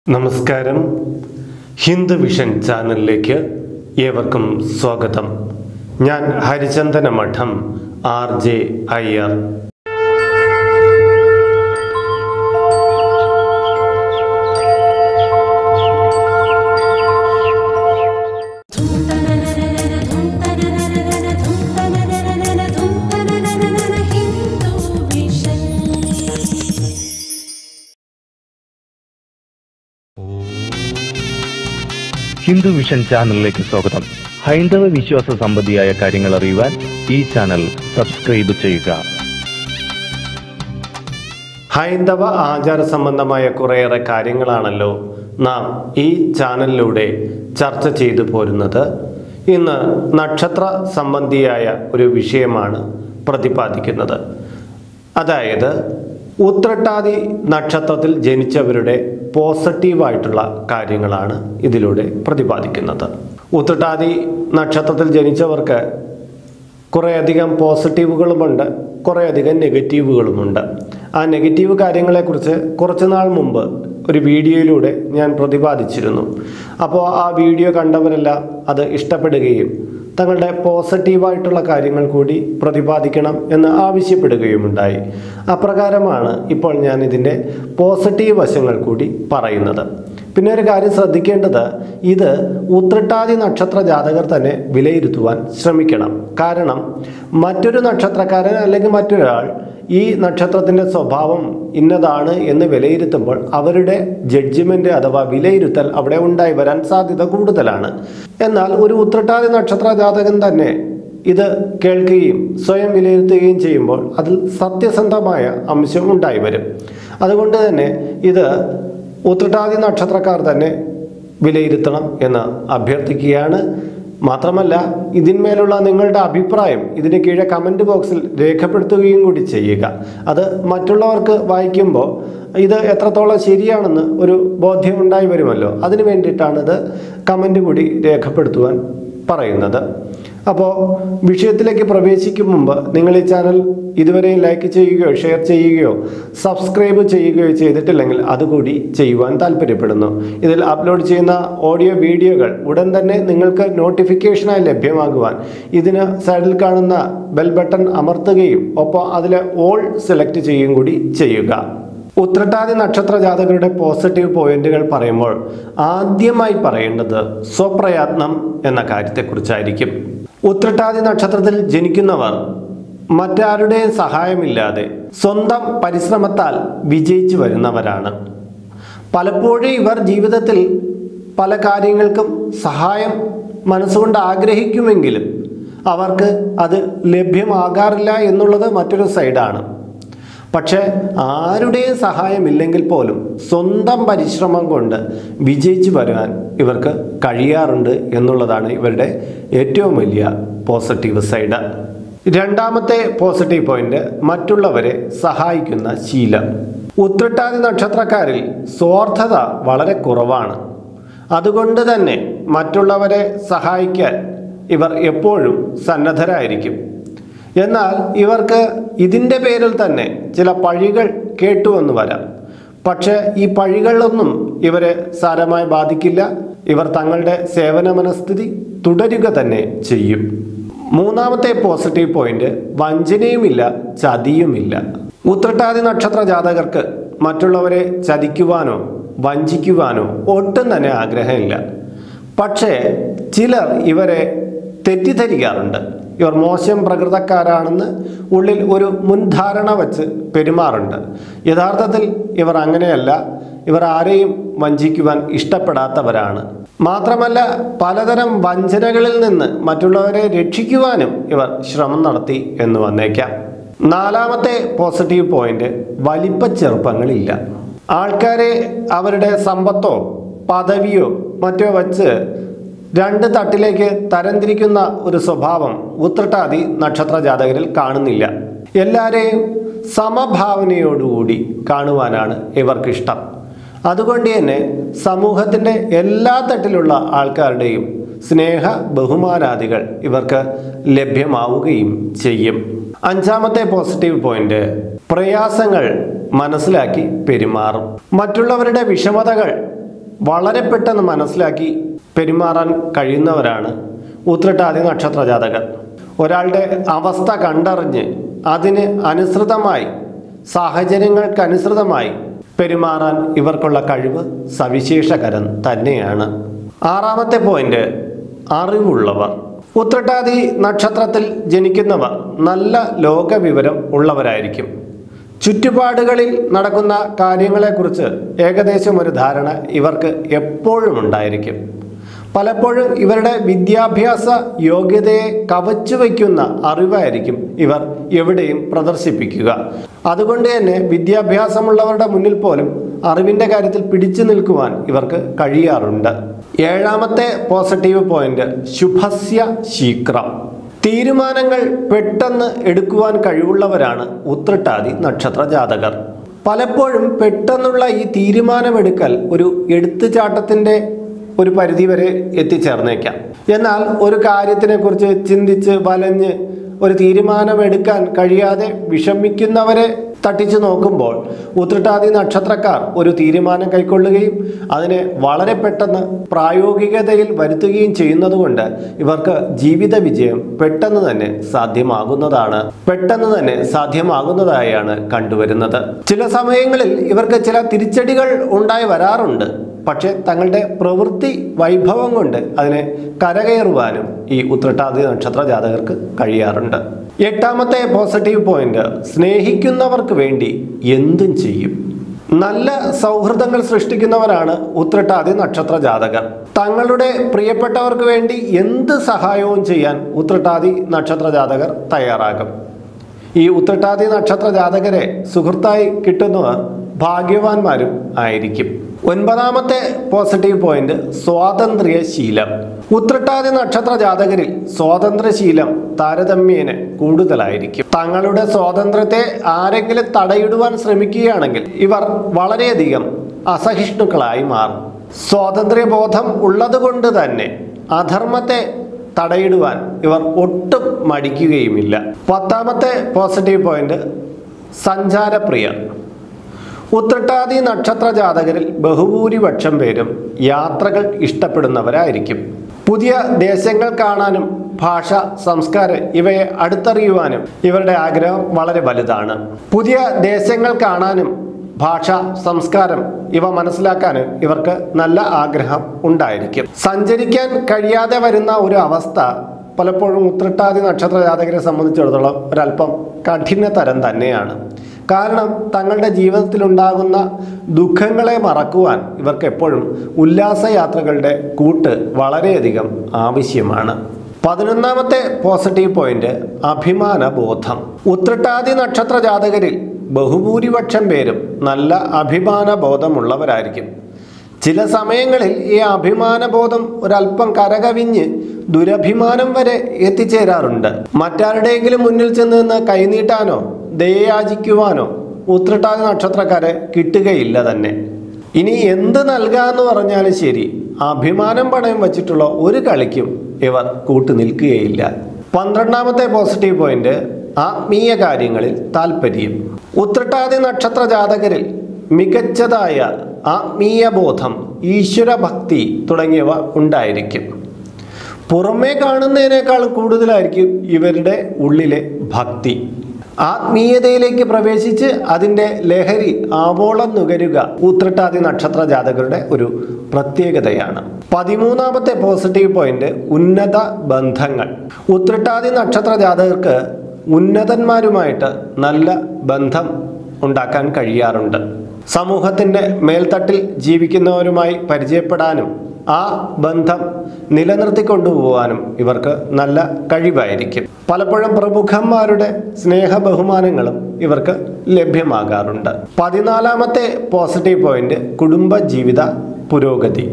നമസ്കാരം ഹിന്ദു വിഷൻ ചാനലിലേക്ക് ഏവർക്കും സ്വാഗതം ഞാൻ ഹരിചന്ദന മഠം R J Iyer Hindu vision Hindu vision ചാനലിലേക്ക് സ്വാഗതം ഹൈന്ദവ വിശ്വാസ സംബന്ധിയായ കാര്യങ്ങൾ അറിയുവാൻ ഈ ചാനൽ സബ്സ്ക്രൈബ് ചെയ്യുക ഹൈന്ദവ ആചാര സംബന്ധമായ കുറേയേറെ കാര്യങ്ങളാണല്ലോ നാം ഈ ചാനലിലൂടെ ചർച്ച ചെയ്തു പോരുന്നത് ഇന്ന് നക്ഷത്ര സംബന്ധിയായ ഒരു വിഷയമാണ് പ്രതിപാദിക്കുന്നത് അതായത് ഉത്രട്ടാതി നക്ഷത്രത്തിൽ ജനിച്ചവരുടെ പോസിറ്റീവായിട്ടുള്ള കാര്യങ്ങളാണ് ഇതിലൂടെ പ്രതിപാദിക്കുന്നത് ഉത്രട്ടാതി നക്ഷത്രത്തിൽ ജനിച്ചവർക്ക് കുറേയധികം പോസിറ്റീവുകളുമുണ്ട് കുറേയധികം നെഗറ്റീവുകളുമുണ്ട് ആ നെഗറ്റീവ് കാര്യങ്ങളെക്കുറിച്ച് കുറച്ച് നാൾ മുമ്പ് ഒരു വീഡിയോയിലൂടെ ഞാൻ പ്രതിപാദിച്ചിരുന്നു അപ്പോൾ ആ വീഡിയോ കണ്ടവരെല്ലാം അത് ഇഷ്ടപ്പെടുകയും തങ്ങളുടെ പോസിറ്റീവായിട്ടുള്ള കാര്യങ്ങൾ കൂടി പ്രതിപാദിക്കണം എന്ന് ആവശ്യപ്പെടുകയുമുണ്ടായി അപ്രകാരമാണ് ഇപ്പോൾ ഞാൻ ഇതിൻ്റെ പോസിറ്റീവ് വശങ്ങൾ കൂടി പറയുന്നത് പിന്നെ ഒരു കാര്യം ശ്രദ്ധിക്കേണ്ടത് ഇത് ഉത്രട്ടാതി നക്ഷത്ര ജാതകർ തന്നെ വിലയിരുത്തുവാൻ ശ്രമിക്കണം കാരണം മറ്റൊരു നക്ഷത്രക്കാരൻ അല്ലെങ്കിൽ മറ്റൊരാൾ ഈ നക്ഷത്രത്തിൻ്റെ സ്വഭാവം ഇന്നതാണ് എന്ന് വിലയിരുത്തുമ്പോൾ അവരുടെ ജഡ്ജിമെൻ്റ് അഥവാ വിലയിരുത്തൽ അവിടെ ഉണ്ടായി വരാൻ സാധ്യത കൂടുതലാണ് എന്നാൽ ഒരു ഉത്രട്ടാതി നക്ഷത്ര ജാതകൻ തന്നെ ഇത് കേൾക്കുകയും സ്വയം വിലയിരുത്തുകയും ചെയ്യുമ്പോൾ അതിൽ സത്യസന്ധമായ അംശം ഉണ്ടായി വരും അതുകൊണ്ട് തന്നെ ഇത് ഉത്രട്ടാതി നക്ഷത്രക്കാർ തന്നെ വിലയിരുത്തണം എന്ന് അഭ്യർത്ഥിക്കുകയാണ് മാത്രമല്ല ഇതിന്മേലുള്ള നിങ്ങളുടെ അഭിപ്രായം ഇതിന് കീഴെ കമൻറ്റ് ബോക്സിൽ രേഖപ്പെടുത്തുകയും കൂടി ചെയ്യുക അത് മറ്റുള്ളവർക്ക് വായിക്കുമ്പോൾ ഇത് എത്രത്തോളം ശരിയാണെന്ന് ഒരു ബോധ്യം ഉണ്ടായി വരുമല്ലോ അതിന് വേണ്ടിയിട്ടാണ് ഇത് കമൻറ്റ് കൂടി രേഖപ്പെടുത്തുവാൻ പറയുന്നത് അപ്പോൾ വിഷയത്തിലേക്ക് പ്രവേശിക്കും മുമ്പ് നിങ്ങൾ ഈ ചാനൽ ഇതുവരെയും ലൈക്ക് ചെയ്യുകയോ ഷെയർ ചെയ്യുകയോ സബ്സ്ക്രൈബ് ചെയ്യുകയോ ചെയ്തിട്ടില്ലെങ്കിൽ അതുകൂടി ചെയ്യുവാൻ താല്പര്യപ്പെടുന്നു ഇതിൽ അപ്ലോഡ് ചെയ്യുന്ന ഓഡിയോ വീഡിയോകൾ ഉടൻ തന്നെ നിങ്ങൾക്ക് നോട്ടിഫിക്കേഷനായി ലഭ്യമാകുവാൻ ഇതിന് സൈഡിൽ കാണുന്ന ബെൽ ബട്ടൺ അമർത്തുകയും ഒപ്പം അതിൽ ഓൾ സെലക്ട് ചെയ്യുകയും കൂടി ചെയ്യുക ഉത്രട്ടാതി നക്ഷത്ര ജാതകരുടെ പോസിറ്റീവ് പോയിന്റുകൾ പറയുമ്പോൾ ആദ്യമായി പറയേണ്ടത് സ്വപ്രയത്നം എന്ന കാര്യത്തെക്കുറിച്ചായിരിക്കും ഉത്രട്ടാതി നക്ഷത്രത്തിൽ ജനിക്കുന്നവർ മറ്റാരുടെയും സഹായമില്ലാതെ സ്വന്തം പരിശ്രമത്താൽ വിജയിച്ചു വരുന്നവരാണ് പലപ്പോഴും ഇവർ ജീവിതത്തിൽ പല കാര്യങ്ങൾക്കും സഹായം മനസ്സുകൊണ്ട് ആഗ്രഹിക്കുമെങ്കിലും അവർക്ക് അത് ലഭ്യമാകാറില്ല എന്നുള്ളത് മറ്റൊരു സൈഡാണ് പക്ഷേ ആരുടെയും സഹായമില്ലെങ്കിൽ പോലും സ്വന്തം പരിശ്രമം കൊണ്ട് വിജയിച്ചു വരാൻ ഇവർക്ക് കഴിയാറുണ്ട് എന്നുള്ളതാണ് ഇവരുടെ ഏറ്റവും വലിയ പോസിറ്റീവ് സൈഡ് രണ്ടാമത്തെ പോസിറ്റീവ് പോയിന്റ് മറ്റുള്ളവരെ സഹായിക്കുന്ന ശീലം ഉത്രട്ടാതി നക്ഷത്രക്കാരിൽ സ്വാർത്ഥത വളരെ കുറവാണ് അതുകൊണ്ട് തന്നെ മറ്റുള്ളവരെ സഹായിക്കാൻ ഇവർ എപ്പോഴും സന്നദ്ധരായിരിക്കും എന്നാൽ ഇവർക്ക് ഇതിൻ്റെ പേരിൽ തന്നെ ചില പഴികൾ കേട്ടുവെന്ന് വരാം പക്ഷേ ഈ പഴികളൊന്നും ഇവരെ സാരമായി ബാധിക്കില്ല ഇവർ തങ്ങളുടെ സേവന മനസ്ഥിതി തുടരുക തന്നെ ചെയ്യും മൂന്നാമത്തെ പോസിറ്റീവ് പോയിന്റ് വഞ്ചനയുമില്ല ചതിയുമില്ല ഉത്രട്ടാതി നക്ഷത്ര ജാതകർക്ക് മറ്റുള്ളവരെ ചതിക്കുവാനോ വഞ്ചിക്കുവാനോ ഒട്ടും തന്നെ ആഗ്രഹമില്ല പക്ഷേ ചിലർ ഇവരെ തെറ്റിദ്ധരിക്കാറുണ്ട് ഇവർ മോശം പ്രകൃതക്കാരാണെന്ന് ഉള്ളിൽ ഒരു മുൻധാരണ വച്ച് പെരുമാറുണ്ട് യഥാർത്ഥത്തിൽ ഇവർ അങ്ങനെയല്ല ഇവർ ആരെയും വഞ്ചിക്കുവാൻ ഇഷ്ടപ്പെടാത്തവരാണ് മാത്രമല്ല പലതരം വഞ്ചനകളിൽ നിന്ന് മറ്റുള്ളവരെ രക്ഷിക്കുവാനും ഇവർ ശ്രമം നടത്തി എന്ന് വന്നേക്കാം നാലാമത്തെ പോസിറ്റീവ് പോയിന്റ് വലിപ്പ ചെറുപ്പങ്ങളില്ല ആൾക്കാരെ അവരുടെ സമ്പത്തോ പദവിയോ മറ്റോ വച്ച് രണ്ട് തട്ടിലേക്ക് തരംതിരിക്കുന്ന ഒരു സ്വഭാവം ഉത്രട്ടാതി നക്ഷത്ര ജാതകരിൽ കാണുന്നില്ല എല്ലാവരെയും സമഭാവനയോടുകൂടി കാണുവാനാണ് ഇവർക്കിഷ്ടം അതുകൊണ്ട് തന്നെ സമൂഹത്തിൻ്റെ എല്ലാ തട്ടിലുള്ള ആൾക്കാരുടെയും സ്നേഹ ബഹുമാനാദികൾ ഇവർക്ക് ലഭ്യമാവുകയും ചെയ്യും അഞ്ചാമത്തെ പോസിറ്റീവ് പോയിന്റ് പ്രയാസങ്ങൾ മനസ്സിലാക്കി പെരുമാറും മറ്റുള്ളവരുടെ വിഷമതകൾ വളരെ പെട്ടെന്ന് മനസ്സിലാക്കി പെരുമാറാൻ കഴിയുന്നവരാണ് ഉത്രട്ടാതി നക്ഷത്ര ജാതകർ ഒരാളുടെ അവസ്ഥ കണ്ടറിഞ്ഞ് അതിന് അനുസൃതമായി സാഹചര്യങ്ങൾക്കനുസൃതമായി പെരുമാറാൻ ഇവർക്കുള്ള കഴിവ് സവിശേഷകരം തന്നെയാണ് ആറാമത്തെ പോയിന്റ് അറിവുള്ളവർ ഉത്രട്ടാതി നക്ഷത്രത്തിൽ ജനിക്കുന്നവർ നല്ല ലോകവിവരം ഉള്ളവരായിരിക്കും ചുറ്റുപാടുകളിൽ നടക്കുന്ന കാര്യങ്ങളെക്കുറിച്ച് ഏകദേശം ഒരു ധാരണ ഇവർക്ക് എപ്പോഴും ഉണ്ടായിരിക്കും പലപ്പോഴും ഇവരുടെ വിദ്യാഭ്യാസ യോഗ്യതയെ കവച്ചു വയ്ക്കുന്ന അറിവായിരിക്കും ഇവർ എവിടെയും പ്രദർശിപ്പിക്കുക അതുകൊണ്ട് തന്നെ വിദ്യാഭ്യാസമുള്ളവരുടെ മുന്നിൽ പോലും അറിവിൻ്റെ കാര്യത്തിൽ പിടിച്ചു നിൽക്കുവാൻ ഇവർക്ക് കഴിയാറുണ്ട് ഏഴാമത്തെ പോസിറ്റീവ് പോയിന്റ് ശുഭസ്യ ശീക്രം തീരുമാനങ്ങൾ പെട്ടെന്ന് എടുക്കുവാൻ കഴിവുള്ളവരാണ് ഉത്രട്ടാതി നക്ഷത്ര ജാതകർ പലപ്പോഴും പെട്ടെന്നുള്ള ഈ തീരുമാനമെടുക്കൽ ഒരു എടുത്തുചാട്ടത്തിൻ്റെ ഒരു പരിധിവരെ എത്തിച്ചേർന്നേക്കാം എന്നാൽ ഒരു കാര്യത്തിനെക്കുറിച്ച് ചിന്തിച്ച് വലഞ്ഞ് ഒരു തീരുമാനമെടുക്കാൻ കഴിയാതെ വിഷമിക്കുന്നവരെ തട്ടിച്ചു നോക്കുമ്പോൾ ഉത്രട്ടാതി നക്ഷത്രക്കാർ ഒരു തീരുമാനം കൈക്കൊള്ളുകയും അതിനെ വളരെ പെട്ടെന്ന് പ്രായോഗികതയിൽ വരുത്തുകയും ചെയ്യുന്നതുകൊണ്ട് ഇവർക്ക് ജീവിത വിജയം പെട്ടെന്ന് തന്നെ സാധ്യമാകുന്നതാണ് പെട്ടെന്ന് തന്നെ സാധ്യമാകുന്നതായാണ് കണ്ടുവരുന്നത് ചില സമയങ്ങളിൽ ഇവർക്ക് ചില തിരിച്ചടികൾ ഉണ്ടായി വരാറുണ്ട് പക്ഷേ തങ്ങളുടെ പ്രവൃത്തി വൈഭവം കൊണ്ട് അതിനെ കരകയറുവാനും ഈ ഉത്രട്ടാതി നക്ഷത്ര ജാതകർക്ക് കഴിയാറുണ്ട് എട്ടാമത്തെ പോസിറ്റീവ് പോയിന്റ് സ്നേഹിക്കുന്നവർക്ക് വേണ്ടി എന്തും ചെയ്യും നല്ല സൗഹൃദങ്ങൾ സൃഷ്ടിക്കുന്നവരാണ് ഉത്രട്ടാതി നക്ഷത്ര ജാതകർ തങ്ങളുടെ പ്രിയപ്പെട്ടവർക്ക് വേണ്ടി എന്ത് സഹായവും ചെയ്യാൻ ഉത്രട്ടാതി നക്ഷത്ര ജാതകർ തയ്യാറാകും ഈ ഉത്രട്ടാതി നക്ഷത്ര ജാതകരെ സുഹൃത്തായി കിട്ടുന്നവർ ഭാഗ്യവാന്മാരും ആയിരിക്കും ഒൻപതാമത്തെ പോസിറ്റീവ് പോയിന്റ് സ്വാതന്ത്ര്യ ശീലം ഉത്രട്ടാതി നക്ഷത്ര ജാതകരിൽ സ്വാതന്ത്ര്യശീലം താരതമ്യേന കൂടുതലായിരിക്കും തങ്ങളുടെ സ്വാതന്ത്ര്യത്തെ ആരെങ്കിലും തടയിടുവാൻ ശ്രമിക്കുകയാണെങ്കിൽ ഇവർ വളരെയധികം അസഹിഷ്ണുക്കളായി മാറും സ്വാതന്ത്ര്യബോധം ഉള്ളതുകൊണ്ട് തന്നെ അധർമ്മത്തെ തടയിടുവാൻ ഇവർ ഒട്ടും മടിക്കുകയുമില്ല പത്താമത്തെ പോസിറ്റീവ് പോയിന്റ് സഞ്ചാരപ്രിയർ ഉത്രട്ടാതി നക്ഷത്ര ജാതകരിൽ ബഹുഭൂരിപക്ഷം പേരും യാത്രകൾ ഇഷ്ടപ്പെടുന്നവരായിരിക്കും പുതിയ ദേശങ്ങൾ കാണാനും ഭാഷ സംസ്കാരം ഇവയെ അടുത്തറിയുവാനും ഇവരുടെ ആഗ്രഹം വളരെ വലുതാണ് പുതിയ ദേശങ്ങൾ കാണാനും ഭാഷ സംസ്കാരം ഇവ മനസ്സിലാക്കാനും ഇവർക്ക് നല്ല ആഗ്രഹം ഉണ്ടായിരിക്കും സഞ്ചരിക്കാൻ കഴിയാതെ വരുന്ന ഒരു അവസ്ഥ പലപ്പോഴും ഉത്രട്ടാതി നക്ഷത്ര ജാതകരെ സംബന്ധിച്ചിടത്തോളം ഒരല്പം കഠിനതരം തന്നെയാണ് കാരണം തങ്ങളുടെ ജീവിതത്തിലുണ്ടാകുന്ന ദുഃഖങ്ങളെ മറക്കുവാൻ ഇവർക്ക് എപ്പോഴും ഉല്ലാസയാത്രകളുടെ കൂട്ട് വളരെയധികം ആവശ്യമാണ് പതിനൊന്നാമത്തെ പോസിറ്റീവ് പോയിന്റ് അഭിമാന ബോധം ഉത്രട്ടാതി നക്ഷത്ര ജാതകരിൽ ബഹുഭൂരിപക്ഷം പേരും നല്ല അഭിമാന ബോധമുള്ളവരായിരിക്കും ചില സമയങ്ങളിൽ ഈ അഭിമാനബോധം ഒരല്പം കരകവിഞ്ഞ് ദുരഭിമാനം വരെ എത്തിച്ചേരാറുണ്ട് മറ്റാരുടെയെങ്കിലും മുന്നിൽ ചെന്ന് നിന്ന് കൈനീട്ടാനോ ദയയാചിക്കുവാനോ ഉത്രട്ടാതി നക്ഷത്രക്കാരെ കിട്ടുകയില്ല തന്നെ ഇനി എന്ത് നൽകാന്ന് പറഞ്ഞാലും ശരി അഭിമാനം പണയം വച്ചിട്ടുള്ള ഒരു കളിക്കും ഇവർ കൂട്ടു നിൽക്കുകയില്ല പന്ത്രണ്ടാമത്തെ പോസിറ്റീവ് പോയിന്റ് ആത്മീയ കാര്യങ്ങളിൽ താല്പര്യം ഉത്രട്ടാതി നക്ഷത്ര ജാതകരിൽ മികച്ചതായ ആത്മീയ ബോധം ഈശ്വരഭക്തി തുടങ്ങിയവ ഉണ്ടായിരിക്കും പുറമേ കാണുന്നതിനേക്കാൾ കൂടുതലായിരിക്കും ഇവരുടെ ഉള്ളിലെ ഭക്തി ആത്മീയതയിലേക്ക് പ്രവേശിച്ച് അതിൻ്റെ ലഹരി ആവോളം നുകരുക ഉത്രട്ടാതി നക്ഷത്ര ജാതകരുടെ ഒരു പ്രത്യേകതയാണ് പതിമൂന്നാമത്തെ പോസിറ്റീവ് പോയിന്റ് ഉന്നത ബന്ധങ്ങൾ ഉത്രട്ടാതി നക്ഷത്ര ജാതകർക്ക് ഉന്നതന്മാരുമായിട്ട് നല്ല ബന്ധം ഉണ്ടാക്കാൻ കഴിയാറുണ്ട് സമൂഹത്തിൻ്റെ മേൽത്തട്ടിൽ ജീവിക്കുന്നവരുമായി പരിചയപ്പെടാനും ആ ബന്ധം നിലനിർത്തിക്കൊണ്ടുപോകാനും ഇവർക്ക് നല്ല കഴിവായിരിക്കും പലപ്പോഴും പ്രമുഖന്മാരുടെ സ്നേഹ ബഹുമാനങ്ങളും ഇവർക്ക് ലഭ്യമാകാറുണ്ട് പതിനാലാമത്തെ പോസിറ്റീവ് പോയിന്റ് കുടുംബ ജീവിത പുരോഗതി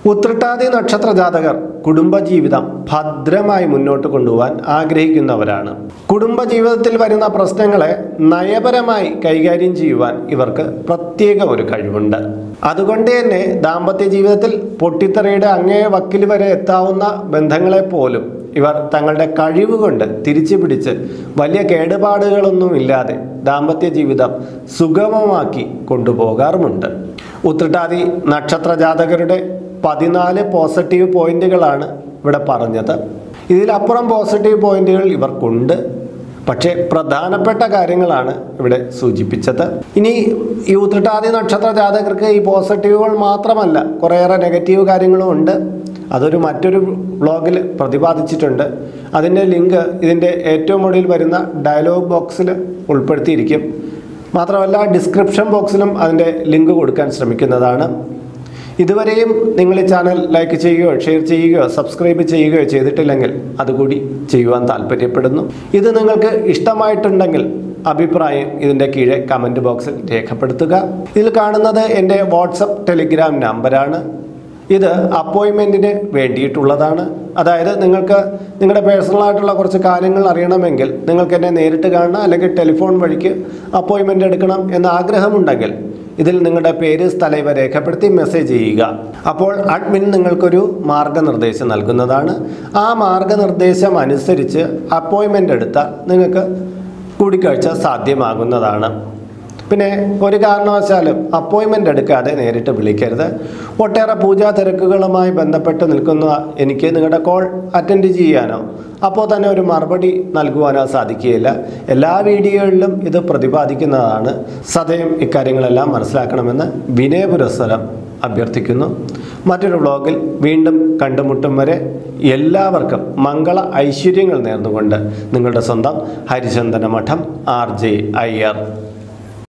ഉത്രട്ടാതി നക്ഷത്ര ജാതകർ കുടുംബജീവിതം ഭദ്രമായി മുന്നോട്ട് കൊണ്ടുപോകാൻ ആഗ്രഹിക്കുന്നവരാണ് കുടുംബജീവിതത്തിൽ വരുന്ന പ്രശ്നങ്ങളെ നയപരമായി കൈകാര്യം ചെയ്യുവാൻ ഇവർക്ക് പ്രത്യേക ഒരു കഴിവുണ്ട് അതുകൊണ്ട് തന്നെ ദാമ്പത്യ ജീവിതത്തിൽ പൊട്ടിത്തെറിയുടെ അങ്ങേ വക്കിൽ വരെ എത്താവുന്ന ബന്ധങ്ങളെ പോലും ഇവർ തങ്ങളുടെ കഴിവ് കൊണ്ട് തിരിച്ചു പിടിച്ച് വലിയ കേടുപാടുകളൊന്നുമില്ലാതെ ദാമ്പത്യ ജീവിതം സുഗമമാക്കി കൊണ്ടുപോകാറുമുണ്ട് ഉത്രട്ടാതി നക്ഷത്ര ജാതകരുടെ പതിനാല് പോസിറ്റീവ് പോയിന്റുകളാണ് ഇവിടെ പറഞ്ഞത് ഇതിലപ്പുറം പോസിറ്റീവ് പോയിന്റുകൾ ഇവർക്കുണ്ട് പക്ഷേ പ്രധാനപ്പെട്ട കാര്യങ്ങളാണ് ഇവിടെ സൂചിപ്പിച്ചത് ഇനി ഈ ഉത്രട്ടാതി നക്ഷത്ര ജാതകർക്ക് ഈ പോസിറ്റീവുകൾ മാത്രമല്ല കുറേയേറെ നെഗറ്റീവ് കാര്യങ്ങളും ഉണ്ട് അതൊരു മറ്റൊരു വ്ളോഗിൽ പ്രതിപാദിച്ചിട്ടുണ്ട് അതിൻ്റെ ലിങ്ക് ഇതിൻ്റെ ഏറ്റവും മുകളിൽ വരുന്ന ഡയലോഗ് ബോക്സിൽ ഉൾപ്പെടുത്തിയിരിക്കും മാത്രമല്ല ഡിസ്ക്രിപ്ഷൻ ബോക്സിലും അതിൻ്റെ ലിങ്ക് കൊടുക്കാൻ ശ്രമിക്കുന്നതാണ് ഇതുവരെയും നിങ്ങൾ ഈ ചാനൽ ലൈക്ക് ചെയ്യുകയോ ഷെയർ ചെയ്യുകയോ സബ്സ്ക്രൈബ് ചെയ്യുകയോ ചെയ്തിട്ടില്ലെങ്കിൽ അതുകൂടി ചെയ്യുവാൻ താല്പര്യപ്പെടുന്നു ഇത് നിങ്ങൾക്ക് ഇഷ്ടമായിട്ടുണ്ടെങ്കിൽ അഭിപ്രായം ഇതിൻ്റെ കീഴെ കമൻറ്റ് ബോക്സിൽ രേഖപ്പെടുത്തുക ഇതിൽ കാണുന്നത് എൻ്റെ വാട്സപ്പ് ടെലിഗ്രാം നമ്പറാണ് ഇത് അപ്പോയിൻമെൻറ്റിന് വേണ്ടിയിട്ടുള്ളതാണ് അതായത് നിങ്ങൾക്ക് നിങ്ങളുടെ പേഴ്സണലായിട്ടുള്ള കുറച്ച് കാര്യങ്ങൾ അറിയണമെങ്കിൽ നിങ്ങൾക്ക് എന്നെ നേരിട്ട് കാണണം അല്ലെങ്കിൽ ടെലിഫോൺ വഴിക്ക് അപ്പോയിൻമെൻ്റ് എടുക്കണം എന്ന ആഗ്രഹമുണ്ടെങ്കിൽ ഇതിൽ നിങ്ങളുടെ പേര് സ്ഥലം ഇവ രേഖപ്പെടുത്തി മെസ്സേജ് ചെയ്യുക അപ്പോൾ അഡ്മിൻ നിങ്ങൾക്കൊരു മാർഗനിർദ്ദേശം നൽകുന്നതാണ് ആ മാർഗനിർദ്ദേശം അനുസരിച്ച് അപ്പോയിൻമെൻ്റ് എടുത്താൽ നിങ്ങൾക്ക് കൂടിക്കാഴ്ച സാധ്യമാകുന്നതാണ് പിന്നെ ഒരു കാരണവശാലും അപ്പോയിൻമെൻ്റ് എടുക്കാതെ നേരിട്ട് വിളിക്കരുത് ഒട്ടേറെ പൂജാ തിരക്കുകളുമായി ബന്ധപ്പെട്ട് നിൽക്കുന്ന എനിക്ക് നിങ്ങളുടെ കോൾ അറ്റൻഡ് ചെയ്യാനോ അപ്പോൾ തന്നെ ഒരു മറുപടി നൽകുവാനോ സാധിക്കുകയില്ല എല്ലാ വീഡിയോകളിലും ഇത് പ്രതിപാദിക്കുന്നതാണ് സദയം ഇക്കാര്യങ്ങളെല്ലാം മനസ്സിലാക്കണമെന്ന് വിനയപുരസ്സരം അഭ്യർത്ഥിക്കുന്നു മറ്റൊരു വ്ളോഗിൽ വീണ്ടും കണ്ടുമുട്ടും വരെ എല്ലാവർക്കും മംഗള ഐശ്വര്യങ്ങൾ നേർന്നുകൊണ്ട് നിങ്ങളുടെ സ്വന്തം ഹരിചന്ദന മഠം ആർ ജെ അയ്യർ